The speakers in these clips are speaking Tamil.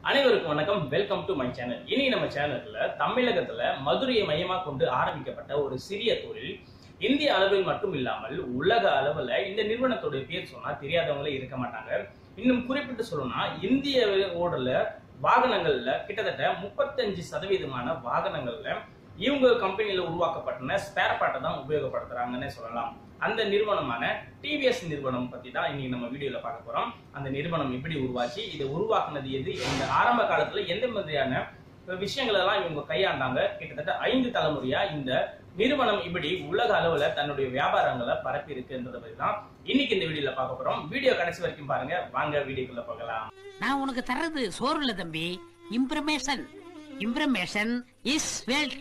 அனைவருக்கும் வணக்கம் வெல்கம் டு மை சேனல் இனி நம்ம சேனல்ல தமிழகத்துல மதுரையை மையமா கொண்டு ஆரம்பிக்கப்பட்ட ஒரு சிறிய தொழில் இந்திய அளவில் மட்டும் இல்லாமல் உலக அளவுல இந்த நிறுவனத்துடைய பேர் சொன்னா தெரியாதவங்களே இருக்க மாட்டாங்க இன்னும் குறிப்பிட்டு சொல்லணும்னா இந்திய ஓடல வாகனங்கள்ல கிட்டத்தட்ட முப்பத்தஞ்சு சதவீதமான வாகனங்கள்ல இவங்க கம்பெனியில உருவாக்கப்பட்ட ஸ்பேர் பார்ட்டை தான் உபயோகப்படுத்துறாங்கன்னு சொல்லலாம் அந்த நிறுவனமான டிவிஎஸ் நிறுவனம் பத்தி தான் இன்னைக்கு நம்ம வீடியோல பார்க்க போறோம் அந்த நிறுவனம் எப்படி உருவாச்சு இதை உருவாக்குனது எது இந்த ஆரம்ப காலத்துல எந்த மாதிரியான விஷயங்கள் எல்லாம் இவங்க கையாண்டாங்க கிட்டத்தட்ட ஐந்து தலைமுறையா இந்த நிறுவனம் இப்படி உலக அளவுல தன்னுடைய வியாபாரங்களை பரப்பி இருக்குன்றதை பத்தி தான் இன்னைக்கு இந்த வீடியோல பார்க்க போறோம் வீடியோ கடைசி வரைக்கும் பாருங்க வாங்க வீடியோக்குள்ள போகலாம் நான் உனக்கு தர்றது சோறு இல்ல தம்பி improvement improvement is wealth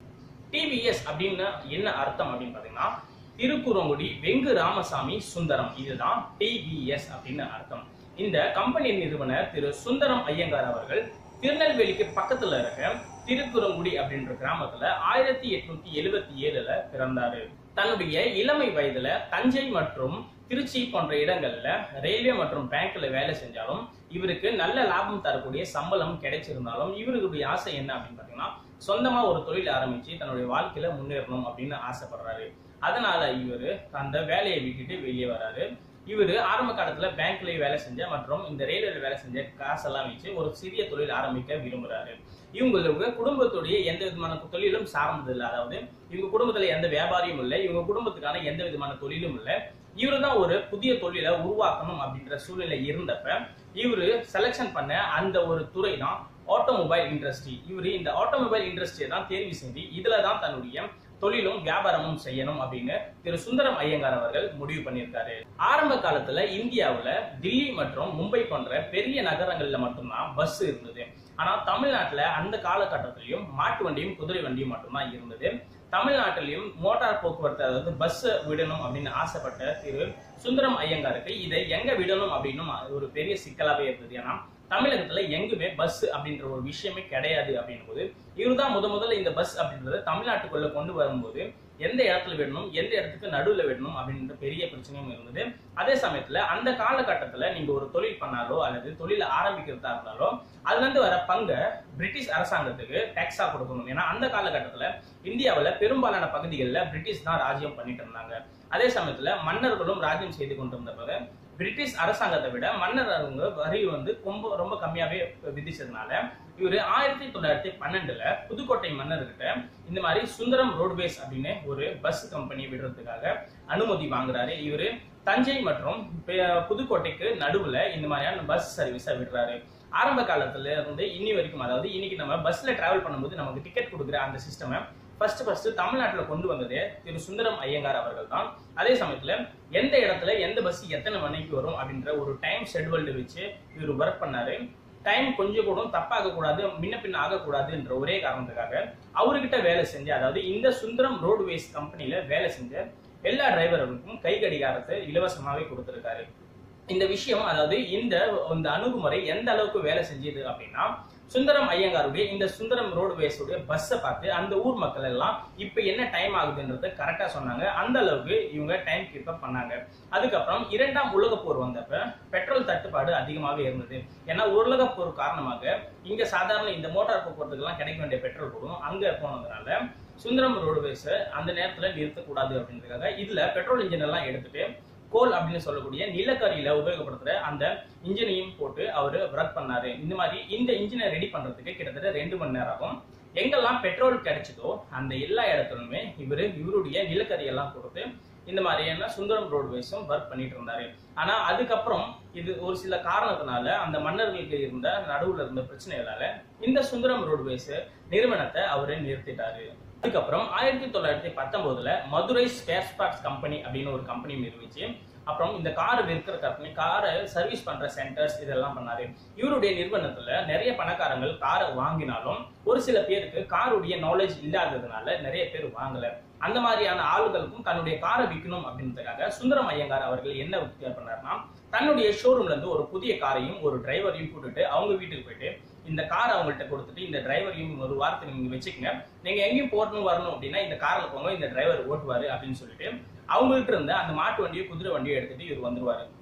TVS அப்படின்னு என்ன அர்த்தம் அப்படின்னு பாத்தீங்கன்னா திருக்குறங்குடி வெங்கு ராமசாமி சுந்தரம் இதுதான் டிவிஎஸ் அப்படின்னு அர்த்தம் இந்த கம்பெனி நிறுவனர் திரு சுந்தரம் ஐயங்கார் அவர்கள் திருநெல்வேலிக்கு பக்கத்துல இருக்க திருக்குறங்குடி அப்படின்ற கிராமத்துல ஆயிரத்தி எட்நூத்தி எழுபத்தி ஏழுல பிறந்தாரு தன்னுடைய இளமை வயதுல தஞ்சை மற்றும் திருச்சி போன்ற இடங்கள்ல ரயில்வே மற்றும் பேங்க்ல வேலை செஞ்சாலும் இவருக்கு நல்ல லாபம் தரக்கூடிய சம்பளம் கிடைச்சிருந்தாலும் இவருடைய ஆசை என்ன அப்படின்னு பாத்தீங்கன்னா சொந்தமா ஒரு தொழில் ஆரம்பிச்சு தன்னுடைய வாழ்க்கையில முன்னேறணும் அப்படின்னு ஆசைப்படுறாரு அதனால இவரு அந்த வேலையை விட்டுட்டு வெளியே வராரு இவரு ஆரம்ப காலத்துல பேங்க்லயே வேலை செஞ்ச மற்றும் இந்த ரயில்வேல வேலை செஞ்ச காசெல்லாம் வச்சு ஒரு சிறிய தொழில் ஆரம்பிக்க விரும்புறாரு இவங்களுக்கு குடும்பத்துடைய எந்த விதமான தொழிலும் சார்ந்தது இல்லை அதாவது இவங்க குடும்பத்துல எந்த வியாபாரியும் இல்லை இவங்க குடும்பத்துக்கான எந்த விதமான தொழிலும் இல்லை இவரு தான் ஒரு புதிய தொழிலை உருவாக்கணும் அப்படின்ற சூழ்நிலை இருந்தப்ப இவரு செலெக்ஷன் பண்ண அந்த ஒரு துறை தான் ஆட்டோமொபைல் இண்டஸ்ட்ரி இவரு இந்த ஆட்டோமொபைல் இண்டஸ்ட்ரியை தான் தேர்வு செஞ்சு இதுல தான் தன்னுடைய தொழிலும் வியாபாரமும் செய்யணும் அப்படின்னு திரு சுந்தரம் ஐயங்கார் அவர்கள் முடிவு பண்ணியிருக்காரு ஆரம்ப காலத்துல இந்தியாவுல தில்லி மற்றும் மும்பை போன்ற பெரிய நகரங்கள்ல மட்டும்தான் பஸ் இருந்தது ஆனா தமிழ்நாட்டுல அந்த காலகட்டத்திலையும் மாட்டு வண்டியும் குதிரை வண்டியும் மட்டும்தான் இருந்தது தமிழ்நாட்டிலையும் மோட்டார் போக்குவரத்து அதாவது பஸ் விடணும் அப்படின்னு ஆசைப்பட்ட திரு சுந்தரம் ஐயங்காருக்கு இதை எங்க விடணும் அப்படின்னு ஒரு பெரிய சிக்கலாவே இருந்தது ஏன்னா தமிழகத்துல எங்குமே பஸ் அப்படின்ற ஒரு விஷயமே கிடையாது அப்படின்னும் போது இவருதான் முத முதல்ல இந்த பஸ் அப்படின்றத தமிழ்நாட்டுக்குள்ள கொண்டு வரும்போது எந்த இடத்துல விடணும் எந்த இடத்துக்கு நடுவுல விடணும் அப்படின்ற பெரிய பிரச்சனையும் இருந்தது அதே சமயத்துல அந்த காலகட்டத்துல நீங்க ஒரு தொழில் பண்ணாலோ அல்லது தொழில ஆரம்பிக்கிறதா இருந்தாலோ அதுல இருந்து வர பங்கை பிரிட்டிஷ் அரசாங்கத்துக்கு டாக்ஸா கொடுக்கணும் ஏன்னா அந்த காலகட்டத்துல இந்தியாவுல பெரும்பாலான பகுதிகளில் பிரிட்டிஷ் தான் ராஜ்யம் பண்ணிட்டு இருந்தாங்க அதே சமயத்துல மன்னர்களும் ராஜ்யம் செய்து கொண்டிருந்த போது பிரிட்டிஷ் அரசாங்கத்தை விட மன்னர் அவங்க வரி வந்து ரொம்ப ரொம்ப கம்மியாவே விதிச்சதுனால இவரு ஆயிரத்தி தொள்ளாயிரத்தி பன்னெண்டுல புதுக்கோட்டை மன்னர்கிட்ட இந்த மாதிரி சுந்தரம் ரோட்வேஸ் அப்படின்னு ஒரு பஸ் கம்பெனி விடுறதுக்காக அனுமதி வாங்குறாரு இவரு தஞ்சை மற்றும் பெ- புதுக்கோட்டைக்கு நடுவுல இந்த மாதிரியான பஸ் சர்வீஸை விடுறாரு ஆரம்ப காலத்துல இருந்து இன்னி வரைக்கும் அதாவது இன்னைக்கு நம்ம பஸ்ல டிராவல் பண்ணும்போது நமக்கு டிக்கெட் கொடுக்குற அந்த சிஸ்டமை ஃபர்ஸ்ட் ஃபர்ஸ்ட் தமிழ்நாட்டுல கொண்டு வந்ததே திரு சுந்தரம் ஐயங்கார் அவர்கள் தான் அதே சமயத்துல எந்த இடத்துல எந்த பஸ் எத்தனை மணிக்கு வரும் அப்படின்ற ஒரு டைம் ஷெட்யூல்டு வச்சு இவர் ஒர்க் பண்ணாரு டைம் கொஞ்சம் கூட தப்பாக கூடாது முன்ன பின்ன ஆகக்கூடாதுன்ற ஒரே காரணத்துக்காக அவர்கிட்ட வேலை செஞ்சு அதாவது இந்த சுந்தரம் ரோட்வேஸ் கம்பெனில வேலை செஞ்ச எல்லா டிரைவர்களுக்கும் கை கடிகாரத்தை இலவசமாவே கொடுத்திருக்காரு இந்த விஷயம் அதாவது இந்த இந்த அணுகுமுறை எந்த அளவுக்கு வேலை செஞ்சது அப்படின்னா சுந்தரம் ஐயங்காருடைய இந்த சுந்தரம் ரோட்வேஸ் உடைய பஸ்ஸை பார்த்து அந்த ஊர் மக்கள் எல்லாம் இப்ப என்ன டைம் ஆகுதுன்றத கரெக்டா சொன்னாங்க அந்த அளவுக்கு இவங்க டைம் கீப் அப் பண்ணாங்க அதுக்கப்புறம் இரண்டாம் உலகப் போர் வந்தப்ப பெட்ரோல் தட்டுப்பாடு அதிகமாகவே இருந்தது ஏன்னா உலகப் போர் காரணமாக இங்க சாதாரண இந்த மோட்டார் போக்குவரத்துக்கெல்லாம் கிடைக்க வேண்டிய பெட்ரோல் போடும் அங்க போனதுனால சுந்தரம் ரோட்வேஸ் அந்த நேரத்துல நிறுத்தக்கூடாது அப்படின்றதுக்காக இதுல பெட்ரோல் இன்ஜின் எல்லாம் எடுத்துட்டு கோல் அப்படின்னு சொல்லக்கூடிய நிலக்கரியில உபயோகப்படுத்துற அந்த இன்ஜினையும் போட்டு அவரு ஒர்க் பண்ணாரு இந்த மாதிரி இந்த இன்ஜினை ரெடி பண்றதுக்கு கிட்டத்தட்ட ரெண்டு மணி நேரம் ஆகும் எங்கெல்லாம் பெட்ரோல் கிடைச்சதோ அந்த எல்லா இடத்துலயுமே இவரு இவருடைய நிலக்கரி எல்லாம் கொடுத்து இந்த மாதிரியான சுந்தரம் ரோட்வேஸும் ஒர்க் பண்ணிட்டு இருந்தாரு ஆனா அதுக்கப்புறம் இது ஒரு சில காரணத்தினால அந்த மன்னர்களுக்கு இருந்த நடுவுல இருந்த பிரச்சனைகளால இந்த சுந்தரம் ரோட்வேஸ் நிறுவனத்தை அவரு நிறுத்திட்டாரு அதுக்கப்புறம் ஆயிரத்தி தொள்ளாயிரத்தி பத்தொன்பதுல மதுரை ஸ்பேர் பார்ட்ஸ் கம்பெனி அப்படின்னு ஒரு கம்பெனி நிறுவிச்சு அப்புறம் இந்த கார் விற்கிற கம்பெனி காரை சர்வீஸ் பண்ற சென்டர்ஸ் இதெல்லாம் பண்ணாரு இவருடைய நிறுவனத்துல நிறைய பணக்காரங்கள் காரை வாங்கினாலும் ஒரு சில பேருக்கு காருடைய நாலேஜ் இல்லாததுனால நிறைய பேர் வாங்கல அந்த மாதிரியான ஆளுகளுக்கும் தன்னுடைய காரை விற்கணும் அப்படின்றதுக்காக சுந்தரம் ஐயங்கார் அவர்கள் என்ன உத்தியா பண்ணாருன்னா தன்னுடைய ஷோரூம்ல இருந்து ஒரு புதிய காரையும் ஒரு டிரைவரையும் கூட்டிட்டு அவங்க வீட்டுக்கு போயிட்டு இந்த கார் அவங்கள்ட்ட கொடுத்துட்டு இந்த டிரைவரையும் ஒரு வாரத்துக்கு நீங்க வச்சுக்கங்க நீங்க எங்கேயும் போகணும் வரணும் அப்படின்னா இந்த கார்ல போங்க இந்த டிரைவர் ஓட்டுவாரு அப்படின்னு சொல்லிட்டு அவங்கள்ட்ட இருந்த அந்த மாட்டு வண்டியோ குதிரை வண்டியோ எடுத்துட்டு இவர் வந்துருவாரு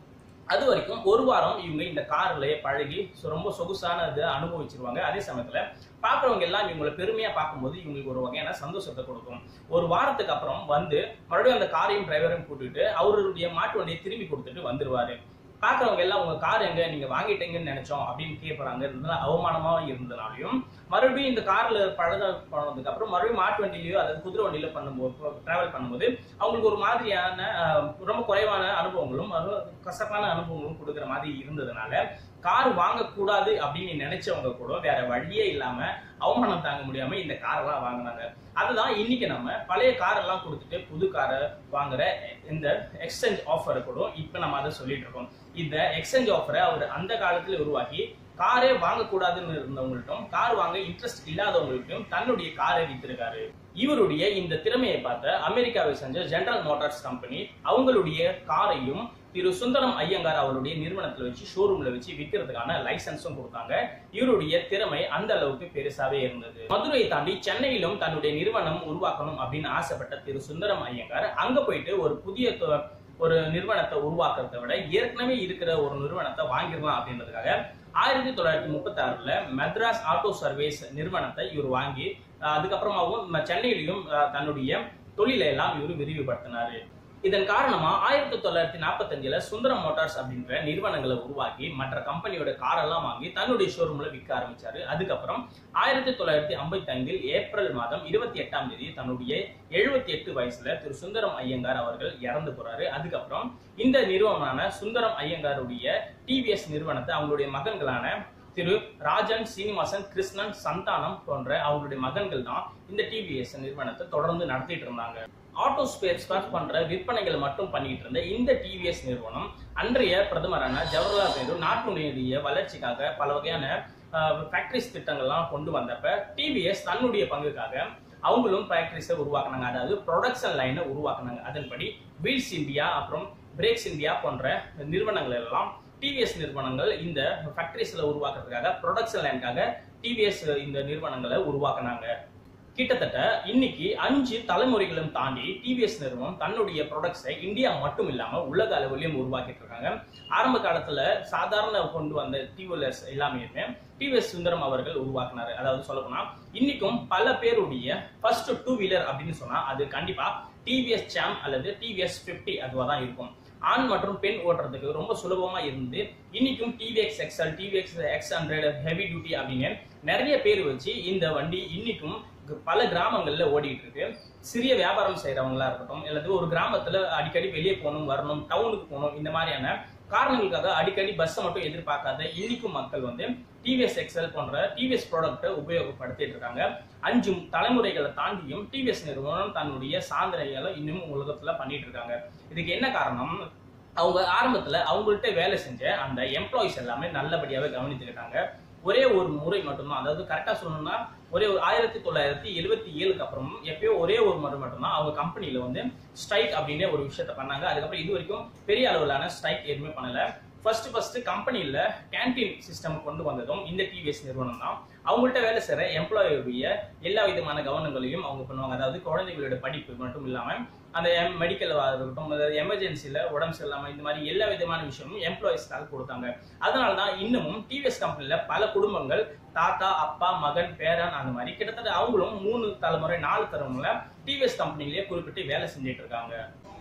அது வரைக்கும் ஒரு வாரம் இவங்க இந்த கார்லயே பழகி so ரொம்ப சொகுசான இதை அனுபவிச்சிருவாங்க அதே சமயத்துல பாக்குறவங்க எல்லாம் இவங்களை பெருமையா பார்க்கும்போது இவங்களுக்கு ஒரு வகையான சந்தோஷத்தை கொடுக்கும் ஒரு வாரத்துக்கு அப்புறம் வந்து மறுபடியும் அந்த காரையும் டிரைவரையும் கூட்டிட்டு அவருடைய மாட்டு வண்டியை திரும்பி கொடுத்துட்டு வந்துருவாரு பாக்குறவங்க எல்லாம் உங்க கார் எங்க நீங்க வாங்கிட்டீங்கன்னு நினைச்சோம் அப்படின்னு கேட்பறாங்க இருந்ததுனால அவமானமா இருந்தனாலையும் மறுபடியும் இந்த கார்ல பழக போனதுக்கு அப்புறம் மறுபடியும் மாட்டு வண்டியிலயோ அதாவது குதிரை வண்டியில பண்ணும்போது டிராவல் பண்ணும்போது அவங்களுக்கு ஒரு மாதிரியான அஹ், ரொம்ப குறைவான அனுபவங்களும் அது கசப்பான அனுபவங்களும் கொடுக்குற மாதிரி இருந்ததுனால கார் வாங்கக்கூடாது அப்படின்னு நினைச்சவங்க கூட வேற வழியே இல்லாம அவமானம் தாங்க முடியாம இந்த காரெல்லாம் வாங்கினாங்க அதுதான் இன்னைக்கு நம்ம பழைய கார் எல்லாம் கொடுத்துட்டு புது காரை வாங்குற இந்த எக்ஸ்சேஞ்ச் ஆஃபரை கூட இப்ப நம்ம அதை சொல்லிட்டு இருக்கோம் இந்த எக்ஸ்சேஞ்ச் ஆஃபரை அவர் அந்த காலத்துல உருவாக்கி காரே வாங்கக்கூடாதுன்னு இருந்தவங்கள்ட்டும் கார் வாங்க இன்ட்ரெஸ்ட் இல்லாதவங்கள்ட்டும் தன்னுடைய காரை வித்திருக்காரு இவருடைய இந்த திறமையை பார்த்த அமெரிக்காவை செஞ்ச ஜெனரல் மோட்டார்ஸ் கம்பெனி அவங்களுடைய காரையும் திரு சுந்தரம் ஐயங்கார் அவருடைய நிறுவனத்துல வச்சு ஷோரூம்ல வச்சு விற்கிறதுக்கான லைசன்ஸும் கொடுத்தாங்க இவருடைய திறமை அந்த அளவுக்கு பெருசாவே இருந்தது மதுரையை தாண்டி சென்னையிலும் தன்னுடைய நிறுவனம் உருவாக்கணும் அப்படின்னு ஆசைப்பட்ட திரு சுந்தரம் ஐயங்கார் அங்க போயிட்டு ஒரு புதிய தொ- ஒரு நிறுவனத்தை உருவாக்குறதை விட ஏற்கனவே இருக்கிற ஒரு நிறுவனத்தை வாங்கிடலாம் அப்படின்றதுக்காக ஆயிரத்தி தொள்ளாயிரத்தி முப்பத்தி ஆறுல மெட்ராஸ் ஆட்டோ சர்வீஸ் நிறுவனத்தை இவர் வாங்கி அஹ், அதுக்கப்புறமாவும் ம- சென்னையிலையும் அஹ், தன்னுடைய தொழிலை எல்லாம் இவர் விரிவுபடுத்தினாரு இதன் காரணமா ஆயிரத்தி தொள்ளாயிரத்தி நாற்பத்தஞ்சுல சுந்தரம் மோட்டார்ஸ் அப்படின்ற நிறுவனங்களை உருவாக்கி மற்ற கம்பெனியோட காரெல்லாம் வாங்கி தன்னுடைய ஷோரூம்ல விற்க ஆரம்பிச்சாரு அதுக்கப்புறம் ஆயிரத்தி தொள்ளாயிரத்தி ஐம்பத்தி ஐந்தில் ஏப்ரல் மாதம் இருபத்தி எட்டாம் தேதி தன்னுடைய எழுபத்தி எட்டு வயசுல திரு சுந்தரம் ஐயங்கார் அவர்கள் இறந்து போறாரு அதுக்கப்புறம் இந்த நிறுவனமான சுந்தரம் ஐயங்காருடைய டிவிஎஸ் நிறுவனத்தை அவங்களுடைய மகன்களான திரு ராஜன் சீனிவாசன் கிருஷ்ணன் சந்தானம் போன்ற அவங்களுடைய மகன்கள் தான் இந்த டிவிஎஸ் நிறுவனத்தை தொடர்ந்து நடத்திட்டு இருந்தாங்க ஆட்டோ ஸ்பேர் ஸ்பார்ஸ் பண்ற விற்பனைகள் மட்டும் பண்ணிட்டு இருந்த இந்த டிவிஎஸ் நிறுவனம் அன்றைய பிரதமரான ஜவஹர்லால் நேரு நாட்டினுடைய வளர்ச்சிக்காக பல வகையான ஃபேக்டரிஸ் திட்டங்கள்லாம் கொண்டு வந்தப்ப டிவிஎஸ் தன்னுடைய பங்குக்காக அவங்களும் ஃபேக்டரிஸை உருவாக்குனாங்க அதாவது ப்ரொடக்ஷன் லைனை உருவாக்குனாங்க அதன்படி வீல்ஸ் இந்தியா அப்புறம் பிரேக்ஸ் இந்தியா போன்ற நிறுவனங்கள் எல்லாம் டிவிஎஸ் நிறுவனங்கள் இந்த ஃபேக்டரிஸ்ல உருவாக்குறதுக்காக ப்ரொடக்ஷன் லைனுக்காக டிவிஎஸ் இந்த நிறுவனங்களை உருவாக்குனாங்க கிட்டத்தட்ட இன்னைக்கு அஞ்சு தலைமுறைகளும் தாண்டி டிவிஎஸ் நிறுவனம் தன்னுடைய ப்ராடக்ட்ஸை இந்தியா மட்டும் இல்லாம உலக அளவிலையும் உருவாக்கிட்டு இருக்காங்க ஆரம்ப காலத்துல சாதாரண கொண்டு வந்த டிவிஎஸ் எல்லாமே டிவிஎஸ் சுந்தரம் அவர்கள் உருவாக்குனாரு அதாவது சொல்ல போனா இன்னைக்கும் பல பேருடைய ஃபர்ஸ்ட் டூ வீலர் அப்படின்னு சொன்னா அது கண்டிப்பா டிவிஎஸ் சாம் அல்லது டிவிஎஸ் பிப்டி அதுவா தான் இருக்கும் ஆண் மற்றும் பெண் ஓட்டுறதுக்கு ரொம்ப சுலபமா இருந்து இன்னைக்கும் TVS XL TVS X hundred heavy duty அப்படின்னு நிறைய பேர் வச்சு இந்த வண்டி இன்னைக்கும் க- பல கிராமங்கள்ல ஓடிட்டு இருக்கு சிறிய வியாபாரம் செய்யறவங்களா இருக்கட்டும் அல்லது ஒரு கிராமத்துல அடிக்கடி வெளியே போகணும் வரணும் டவுனுக்கு போகணும் இந்த மாதிரியான காரணங்களுக்காக அடிக்கடி பஸ்ஸை மட்டும் எதிர்பார்க்காத இன்னைக்கும் மக்கள் வந்து டிவிஎஸ் எக்ஸல் போன்ற டிவிஎஸ் ப்ராடக்ட்டை உபயோகப்படுத்திட்டு இருக்காங்க அஞ்சு தலைமுறைகளை தாண்டியும் டிவிஎஸ் நிறுவனம் தன்னுடைய சாதனைகளை இன்னும் உலகத்துல பண்ணிட்டு இருக்காங்க இதுக்கு என்ன காரணம் அவங்க ஆரம்பத்துல அவங்கள்ட்ட வேலை செஞ்ச அந்த எம்ப்ளாயிஸ் எல்லாமே நல்லபடியாவே கவனித்துக்கிட்டாங்க ஒரே ஒரு முறை மட்டும்தான் அதாவது கரெக்டா சொல்லணும்னா ஒரே ஒரு ஆயிரத்தி தொள்ளாயிரத்தி எழுபத்தி ஏழுக்கு அப்புறம் எப்பயோ ஒரே ஒரு முறை மட்டும்தான் அவங்க கம்பெனில வந்து ஸ்ட்ரைக் அப்படின்னு ஒரு விஷயத்த பண்ணாங்க அதுக்கப்புறம் இது வரைக்கும் பெரிய அளவிலான ஸ்ட்ரைக் எதுவுமே பண்ணல ஃபர்ஸ்ட் ஃபர்ஸ்ட் கம்பெனியில் கேண்டீன் சிஸ்டம் கொண்டு வந்ததும் இந்த டிவிஎஸ் நிறுவனம் தான் அவங்கள்ட்ட வேலை செய்கிற எம்ப்ளாயியுடைய எல்லா விதமான கவனங்களையும் அவங்க பண்ணுவாங்க அதாவது குழந்தைகளோட படிப்பு மட்டும் இல்லாமல் அந்த மெடிக்கல் இருக்கட்டும் அதாவது எமர்ஜென்சியில் உடம்பு சரியில்லாமல் இந்த மாதிரி எல்லா விதமான விஷயமும் எம்ப்ளாயிஸ்க்காக கொடுத்தாங்க அதனால தான் இன்னமும் டிவிஎஸ் கம்பெனியில் பல குடும்பங்கள் தாத்தா அப்பா மகன் பேரன் அந்த மாதிரி கிட்டத்தட்ட அவங்களும் மூணு தலைமுறை நாலு தலைமுறை டிவிஎஸ் கம்பெனிலேயே குறிப்பிட்டு வேலை செஞ்சுட்டு இருக்காங்க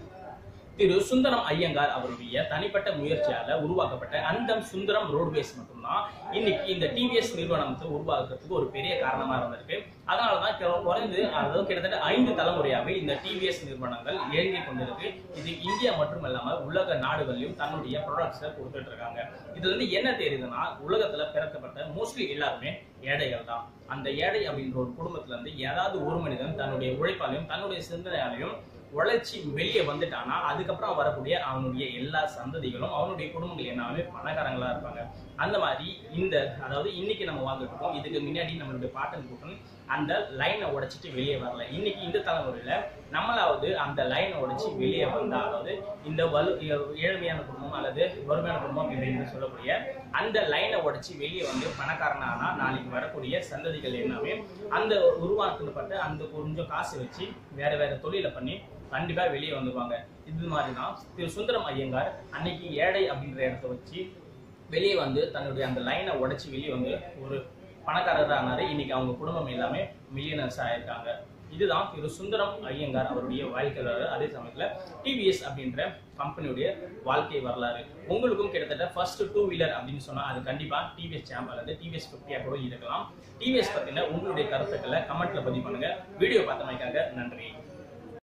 திரு சுந்தரம் ஐயங்கார் அவருடைய தனிப்பட்ட முயற்சியால உருவாக்கப்பட்ட அந்தம் சுந்தரம் ரோட்வேஸ் மட்டும்தான் இன்னைக்கு இந்த டிவிஎஸ் நிறுவனத்தை உருவாக்குறதுக்கு ஒரு பெரிய காரணமா இருந்திருக்கு அதனாலதான் கிற- குறைந்து அதாவது கிட்டத்தட்ட ஐந்து தலைமுறையாவே இந்த டிவிஎஸ் நிறுவனங்கள் இயங்கி கொண்டிருக்கு இது இந்தியா மட்டும் இல்லாம உலக நாடுகளிலும் தன்னுடைய ப்ராடக்ட்ஸை கொடுத்துட்டு இருக்காங்க இதுல இருந்து என்ன தெரியுதுன்னா உலகத்துல பிறக்கப்பட்ட மோஸ்ட்லி எல்லாருமே ஏழைகள் தான் அந்த ஏழை அப்படின்ற ஒரு குடும்பத்துல இருந்து ஏதாவது ஒரு மனிதன் தன்னுடைய உழைப்பாலையும் தன்னுடைய சிந்தனையாலையும் உழைச்சி வெளியே வந்துட்டானா அதுக்கப்புறம் வரக்கூடிய அவனுடைய எல்லா சந்ததிகளும் அவனுடைய குடும்பங்கள் எல்லாமே பணக்காரங்களா இருப்பாங்க அந்த மாதிரி இந்த அதாவது இன்னைக்கு நம்ம வாழ்ந்துட்டு இருக்கோம் இதுக்கு முன்னாடி நம்மளுடைய பாட்டன் கூட்டம் அந்த லைனை உடைச்சிட்டு வெளியே வரல இன்னைக்கு இந்த தலைமுறையில நம்மளாவது அந்த லைனை உடைச்சி வெளியே வந்தா அதாவது இந்த வலு ஏழ்மையான குடும்பம் அல்லது வறுமையான குடும்பம் அப்படின்னு சொல்லக்கூடிய அந்த லைனை உடைச்சி வெளியே வந்து பணக்காரனானா நாளைக்கு வரக்கூடிய சந்ததிகள் எல்லாமே அந்த உருவாக்கப்பட்ட அந்த கொஞ்சம் காசு வச்சு வேற வேற தொழிலை பண்ணி கண்டிப்பா வெளியே வந்துருவாங்க இது மாதிரி தான் திரு சுந்தரம் ஐயங்கார் அன்னைக்கு ஏழை அப்படின்ற இடத்த வச்சு வெளியே வந்து தன்னுடைய அந்த லைனை உடைச்சி வெளியே வந்து ஒரு பணக்காரர் ஆனாரு இன்னைக்கு அவங்க குடும்பம் எல்லாமே மில்லியனர்ஸ் ஆயிருக்காங்க இதுதான் திரு சுந்தரம் ஐயங்கார் அவருடைய வாழ்க்கை வரலாறு அதே சமயத்துல டிவிஎஸ் அப்படின்ற கம்பெனியுடைய வாழ்க்கை வரலாறு உங்களுக்கும் கிட்டத்தட்ட ஃபர்ஸ்ட் டூ வீலர் அப்படின்னு சொன்னா அது கண்டிப்பா டிவிஎஸ் சாம் அல்லது டிவிஎஸ் ஃபிஃப்டியா கூட இருக்கலாம் டிவிஎஸ் பத்தின உங்களுடைய கருத்துக்களை கமெண்ட்ல பதிவு பண்ணுங்க வீடியோ பார்த்தமைக்காக நன்றி